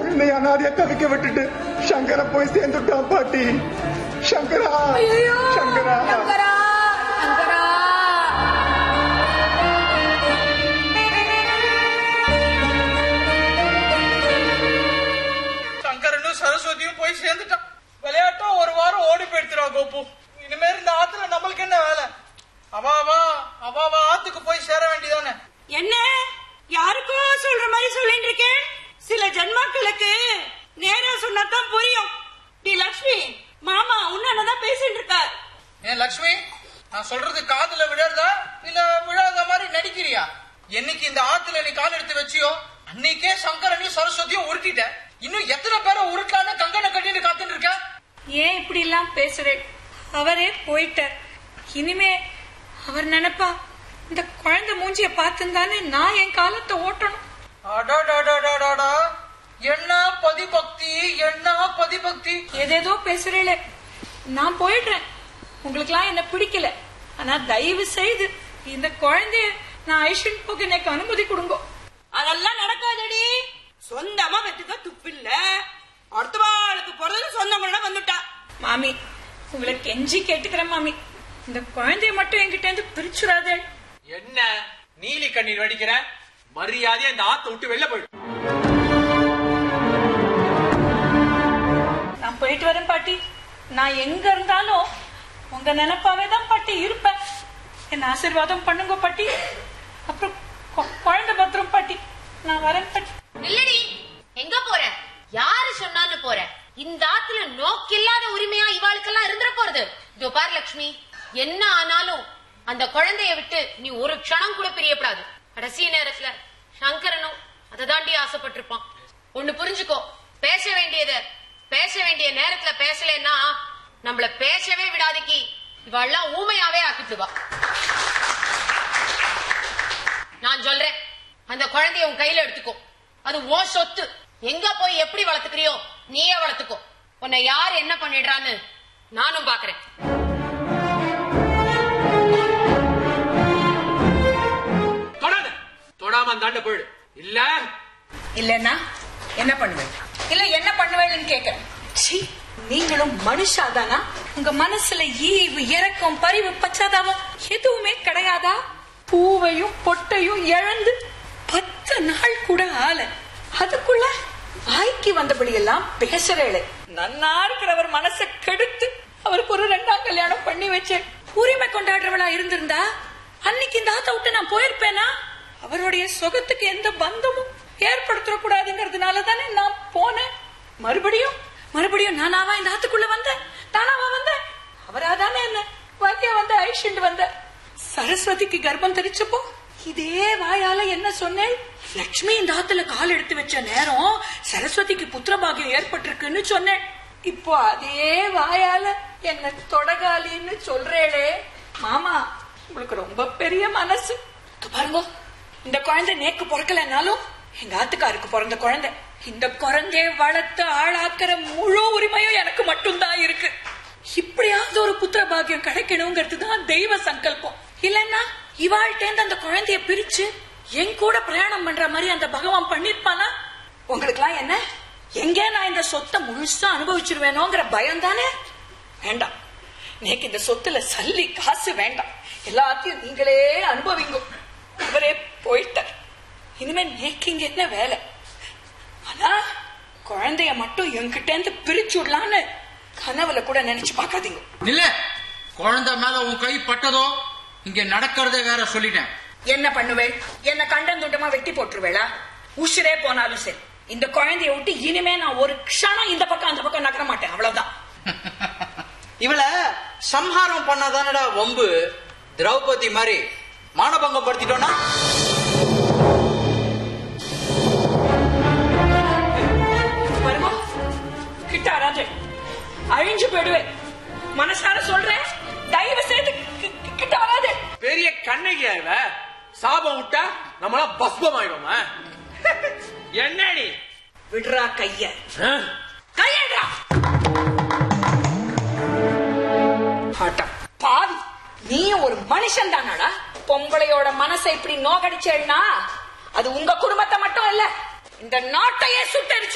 குழந்தைய அனாதைய தவிக்க விட்டுட்டு சங்கர போய் சேர்ந்துட்டான் பாட்டி சங்கரா சங்கரா சங்கரா சங்கரா சங்கரனும் சரஸ்வதியும் போய் சேர்ந்துட்டான் விளையாட்டா ஒரு வாரம் ஓடி போயிடுத்துறா கோப்பு இனிமேல் இந்த ஆத்துல நம்மளுக்கு என்ன வேலை அவாவா அவாவா ஆத்துக்கு போய் சேர வேண்டியதானே என்ன யாருக்கோ சொல்ற மாதிரி சொல்லிட்டு இருக்கேன் சில ஜன்மாக்களுக்கு நேரா சொன்னாதான் புரியும் டி லக்ஷ்மி மாமா உன்னதான் பேசிட்டு இருக்கார் ஏன் லக்ஷ்மி நான் சொல்றது காதுல விழறதா இல்ல விழாத மாதிரி நடிக்கிறியா என்னைக்கு இந்த ஆத்துல நீ கால் எடுத்து வச்சியோ அன்னைக்கே சங்கரனையும் சரஸ்வதியும் உருட்டிட்ட இன்னும் எத்தனை பேரை உருட்டலான்னு கங்கனை கட்டிட்டு காத்துட்டு இருக்க ஏன் இப்படி எல்லாம் பேசுறேன் அவரே போயிட்டார் இனிமே அவர் நினைப்பா இந்த குழந்தை மூஞ்சிய பார்த்துந்தானே நான் என் காலத்தை ஓட்டணும் அடாடாடாடாடாடா என்ன பதிபக்தி என்ன பதிபக்தி ஏதேதோ பேசுறீங்களே நான் போயிடுறேன் உங்களுக்குலாம் என்ன பிடிக்கல ஆனா தயவு செய்து இந்த குழந்தைய நான் ஐஷன் போக எனக்கு அனுமதி கொடுங்க அதெல்லாம் நடக்காதடி சொந்தமா வெத்துக்க துப்பில்ல அடுத்த வாளுக்கு பிறகு சொந்தங்களோட வந்துட்டா மாமி உங்களை கெஞ்சி கேட்டுக்கிறேன் மாமி இந்த குழந்தைய மட்டும் என்கிட்ட இருந்து பிரிச்சுடாதே என்ன நீலி கண்ணீர் வடிக்கிற மரியாதையா இந்த ஆத்த விட்டு வெளில போயிடு நான் போயிட்டு வரேன் பாட்டி நான் எங்க இருந்தாலும் உங்க நினைப்பாவே தான் பாட்டி இருப்பேன் என்ன ஆசீர்வாதம் பண்ணுங்க பாட்டி அப்புறம் கொ- குழந்தை பத்திரம் பாட்டி நான் வரேன் பாட்டி இல்லடி எங்க போற யாரு சொன்னாலும் போற இந்த ஆத்துல நோக்கில்லாத உரிமையா இவாளுக்கெல்லாம் இருந்துட போறது இதோ பார் லட்சுமி என்ன ஆனாலும் அந்த குழந்தைய விட்டு நீ ஒரு க்ஷணம் கூட பிரியப்படாது கடைசி நேரத்துல சங்கரனும் அதை தாண்டி ஆசைப்பட்டிருப்பான் ஒண்ணு புரிஞ்சுக்கோ பேச வேண்டியத பேச வேண்டிய நேரத்துல பேசலன்னா நம்மள பேசவே விடாதீக்கி இவாள்லாம் ஊமையாவே ஆக்கிட்டுவா நான் சொல்றேன் அந்த குழந்தைய உன் கையில எடுத்துக்கோ அது உன் சொத்து எங்க போய் எப்படி வளர்த்துக்கிறியோ நீயே வளர்த்துக்கோ உன்னை யார் என்ன பண்ணிடுறான்னு நானும் பாக்குறேன் தொடாத தொடாம அந்தாண்ட போயிடு இல்ல இல்லன்னா என்ன பண்ணுவேன் இல்ல என்ன பண்ணுவேன்னு கேக்குறேன் சீ, நீங்களும் மனுஷாதானா உங்க மனசுல ஈவு இரக்கம் பரிவு பச்சாதாபம் எதுவுமே கிடையாதா பூவையும் பொட்டையும் இழந்து பத்து நாள் கூட ஆல அதுக்குள்ள வாய்க்கு வந்தபடி எல்லாம் பேசுறேளே நன்னா இருக்கிறவர் மனசை கெடுத்து அவருக்கு ஒரு ரெண்டாம் கல்யாணம் பண்ணி வச்சேன் உரிமை கொண்டாடுறவளா இருந்திருந்தா அன்னைக்கு இந்த ஆத்த விட்டு நான் போயிருப்பேனா அவருடைய சுகத்துக்கு எந்த பந்தமும் ஏற்படுத்த கூடாதுங்கிறதுனால தானே நான் போனேன் மறுபடியும் மறுபடியும் நானாவா இந்த ஆத்துக்குள்ள வந்தேன் நானாவா வந்தேன் அவராதானே என்ன வாக்கிய வந்த ஐஷண்ட் வந்த சரஸ்வதிக்கு கர்ப்பம் தெரிச்சப்போ இதே வாயால என்ன சொன்னேன் லக்ஷ்மி இந்த ஆத்துல கால் எடுத்து வச்ச நேரம் சரஸ்வதிக்கு புத்திரபாகியம் ஏற்பட்டிருக்குன்னு சொன்னேன் இப்போ அதே வாயால என்ன தொடகாலின்னு சொல்றேளே மாமா உங்களுக்கு ரொம்ப பெரிய மனசு இங்க பாருங்க இந்த குழந்தை நேக்கு பிறக்கலனாலும் எங்க ஆத்துக்காருக்கு பிறந்த குழந்தை இந்த குழந்தைய வளர்த்து ஆளாக்குற முழு உரிமையும் எனக்கு மட்டும்தான் இருக்கு இப்படியாவது ஒரு புத்திர பாக்கியம் கிடைக்கணுங்கிறது தான் தெய்வ சங்கல்பம் இல்லன்னா இவாள்கிட்ட அந்த குழந்தைய பிரிச்சு என் கூட பிரயாணம் பண்ற மாதிரி அந்த பகவான் பண்ணிருப்பானா உங்களுக்குலாம் என்ன எங்க நான் இந்த சொத்தை முழுசா அனுபவிச்சிருவேனோங்கிற பயம் தானே வேண்டாம் நேக்கு இந்த சொத்துல சல்லி காசு வேண்டாம் எல்லாத்தையும் நீங்களே அனுபவிங்க அவரே போயிட்டார் இனிமே நேக்கு இங்க என்ன வேலை ஆனா குழந்தைய மட்டும் என்கிட்ட இருந்து பிரிச்சு விடலான்னு கனவுல கூட நினைச்சு பார்க்காதீங்க இல்ல குழந்தை மேல உன் கை பட்டதோ இங்க நடக்கிறதே வேற சொல்லிட்டேன் என்ன பண்ணுவேள் என்ன கண்டம் துண்டமா வெட்டி போட்டுருவேளா உசிரே போனாலும் சரி இந்த குழந்தைய விட்டு இனிமே நான் ஒரு க்ஷணம் இந்த பக்கம் அந்த பக்கம் நகர மாட்டேன் அவ்வளவுதான் இவளை சம்ஹாரம் பண்ணாதானடா வம்பு திரௌபதி மாதிரி மானபங்கம் படுத்திட்டோம்னா வருமா கிட்ட வராது அழிஞ்சு போயிடுவேன் மனசார சொல்றேன் தயவு செய்து கி- கி- கிட்ட வராது பெரிய கண்ணகியா இவ சாபம் விட்டா நம்மளாம் பஸ்பம் ஆயிடுமா என்னடி விடுறா கைய ஆ? கையடா ஆட்டம் பாவி நீ ஒரு மனுஷன் தானடா பொம்பளையோட மனசை இப்படி நோகடிச்சேன்னா அது உங்க குடும்பத்தை மட்டும் இல்ல இந்த நாட்டையே சுட்டரிச்சு